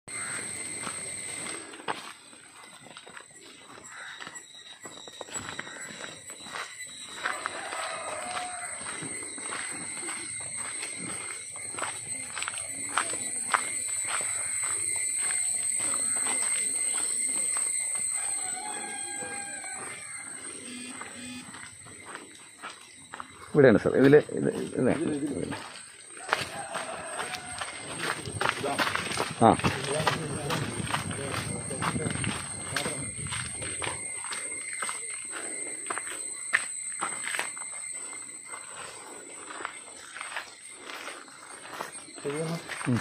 ഇവിടെയാണ് സാർ ഇതിൽ ഇത് ഇത് ആ ഉം.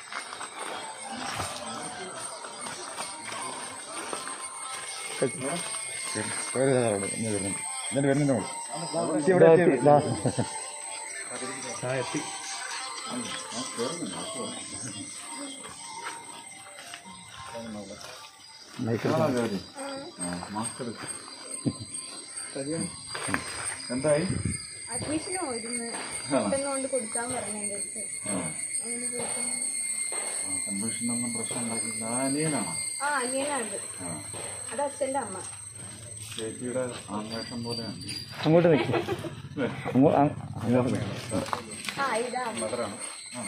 എന്തായി അഡ്മിഷന് പോയിരുന്നു പെട്ടെന്ന് കൊണ്ട് കൊടുക്കാൻ പറഞ്ഞു എൻ്റെ അടുത്ത് അങ്ങനെ പോയിട്ട് കൺവെൻഷനൊന്നും പ്രശ്നം ഉണ്ടാക്കില്ല ആ അനിയനാണോ ആ അനിയനാണ് ആ അത് അച്ഛൻ്റെ അമ്മ ചേച്ചിയുടെ ആൺവേഷം പോലെയാണ് അങ്ങോട്ട് നിൽക്കും അങ്ങോട്ട് നിൽക്കും ആ ഇതാ അമ്മ മദറാണ് ആ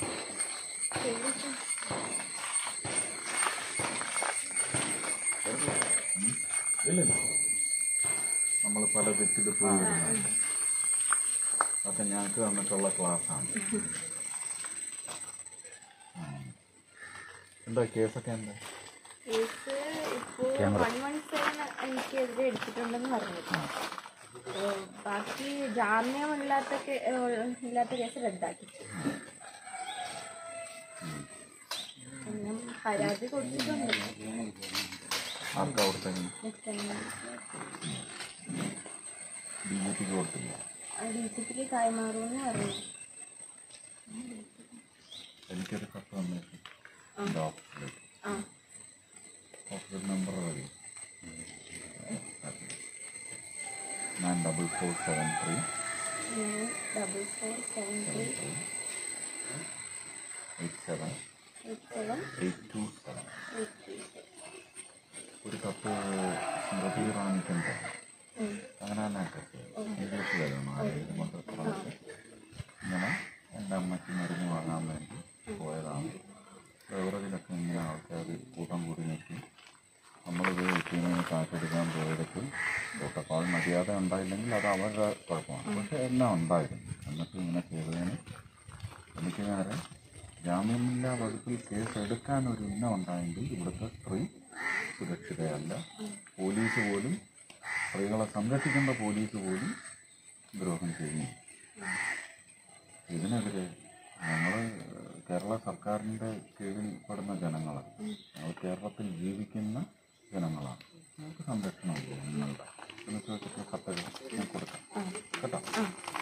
ഇല്ല നമ്മൾ പല തെറ്റിൽ പോയി വരുന്നതാണ് അതൊക്കെ ഞങ്ങൾക്ക് തന്നിട്ടുള്ള ക്ലാസ്സാണ് ഉം. എന്താ കേസൊക്കെ എന്താ കേസ് ഇപ്പോൾ വൺ മന്ത് എനിക്കെതിരെ എടുത്തിട്ടുണ്ടെന്ന് പറഞ്ഞു അപ്പോ ബാക്കി ജാമ്യമില്ലാത്ത കേ- ഏഹ് ഇല്ലാത്ത കേസ് റദ്ദാക്കി പിന്നെ പരാതി കൊടുത്തിട്ടുണ്ട് ആർക്കാ കൊടുത്തത് മുഖ്യമന്ത്രി ബി ജെ പിക്ക് കൊടുത്തില്ല ഡി സി പിക്ക് കൈമാറുമെന്ന് പറഞ്ഞു എനിക്കൊരു കത്ത് വന്നേക്കും എൻ്റെ ഓഫീസിലേക്ക് ആ ഓഫീസ് നമ്പർ മതി nine double four seven three double four seven three eight seven eight seven eight two seven eight three ഒരു കത്ത് സ്മൃതി റാണിക്കുണ്ട് അങ്ങനെ തന്നെ കത്ത് ഇംഗ്ലീഷിലായിരുന്നു ആരെങ്കിലും കൊണ്ട് പറഞ്ഞിട്ട് ഇങ്ങനെ എൻ്റെ അമ്മയ്ക്ക് മരുന്ന് വാങ്ങാൻ വേണ്ടി പോയതാണ് ബെവറേജിലൊക്കെ ഇങ്ങനെ ആൾക്കാർ കൂട്ടം കൂടി നിൽക്കി നമ്മളിത് വെച്ചിങ്ങനെ കാറ്റെടുക്കാൻ പോയതൊക്കെ കൂട്ടപ്പാൽ മര്യാദ ഉണ്ടായില്ലെങ്കിൽ അത് അവരുടെ കുഴപ്പമാണ് പക്ഷെ എല്ലാം ഉണ്ടായിരുന്നു എന്നിട്ട് ഇങ്ങനെ ചെയ്തതിന് എനിക്ക് നേരെ ജാമ്യമില്ലാ വകുപ്പിൽ കേസ് എടുക്കാൻ ഒരു ഇനം ഉണ്ടായെങ്കിൽ ഇവിടുത്തെ സ്ത്രീ സുരക്ഷിതയല്ല പോലീസ് പോലും സ്ത്രീകളെ സംരക്ഷിക്കേണ്ട പോലീസ് പോലും ദ്രോഹം ചെയ്യുന്നു ഇതിനെതിരെ ഞങ്ങൾ കേരള സർക്കാരിൻ്റെ കീഴിൽ പെടുന്ന ജനങ്ങളാണ് ഞങ്ങൾ കേരളത്തിൽ ജീവിക്കുന്ന ജനങ്ങളാണ് ഞങ്ങൾക്ക് സംരക്ഷണമില്ല നിങ്ങളുടെ എന്ന് ചോദിച്ചിട്ട് കത്തുകൾ ഞാൻ കൊടുക്കാം കേട്ടോ